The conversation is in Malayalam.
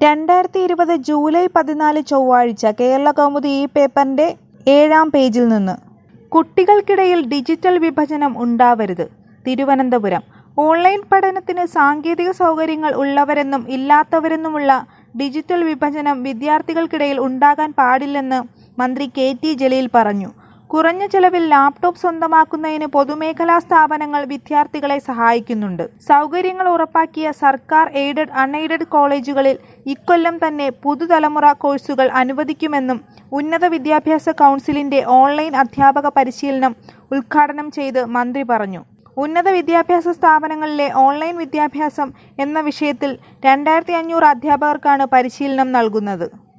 രണ്ടായിരത്തി ഇരുപത് ജൂലൈ പതിനാല് ചൊവ്വാഴ്ച കേരളകൗമുദി ഈ പേപ്പറിന്റെ ഏഴാം പേജിൽ നിന്ന് കുട്ടികൾക്കിടയിൽ ഡിജിറ്റൽ വിഭജനം ഉണ്ടാവരുത് തിരുവനന്തപുരം ഓൺലൈൻ പഠനത്തിന് സാങ്കേതിക സൗകര്യങ്ങൾ ഉള്ളവരെന്നും ഇല്ലാത്തവരെന്നുമുള്ള ഡിജിറ്റൽ വിഭജനം വിദ്യാർത്ഥികൾക്കിടയിൽ ഉണ്ടാകാൻ പാടില്ലെന്ന് മന്ത്രി കെ ടി ജലീൽ പറഞ്ഞു കുറഞ്ഞ ചെലവിൽ ലാപ്ടോപ്പ് സ്വന്തമാക്കുന്നതിന് പൊതുമേഖലാ സ്ഥാപനങ്ങൾ വിദ്യാർത്ഥികളെ സഹായിക്കുന്നുണ്ട് സൗകര്യങ്ങൾ ഉറപ്പാക്കിയ സർക്കാർ എയ്ഡഡ് അൺഎയ്ഡഡ് കോളേജുകളിൽ ഇക്കൊല്ലം തന്നെ പുതുതലമുറ കോഴ്സുകൾ അനുവദിക്കുമെന്നും ഉന്നത വിദ്യാഭ്യാസ കൗൺസിലിന്റെ ഓൺലൈൻ അധ്യാപക പരിശീലനം ഉദ്ഘാടനം ചെയ്ത് മന്ത്രി പറഞ്ഞു ഉന്നത വിദ്യാഭ്യാസ സ്ഥാപനങ്ങളിലെ ഓൺലൈൻ വിദ്യാഭ്യാസം എന്ന വിഷയത്തിൽ രണ്ടായിരത്തി അഞ്ഞൂറ് അധ്യാപകർക്കാണ് പരിശീലനം നൽകുന്നത്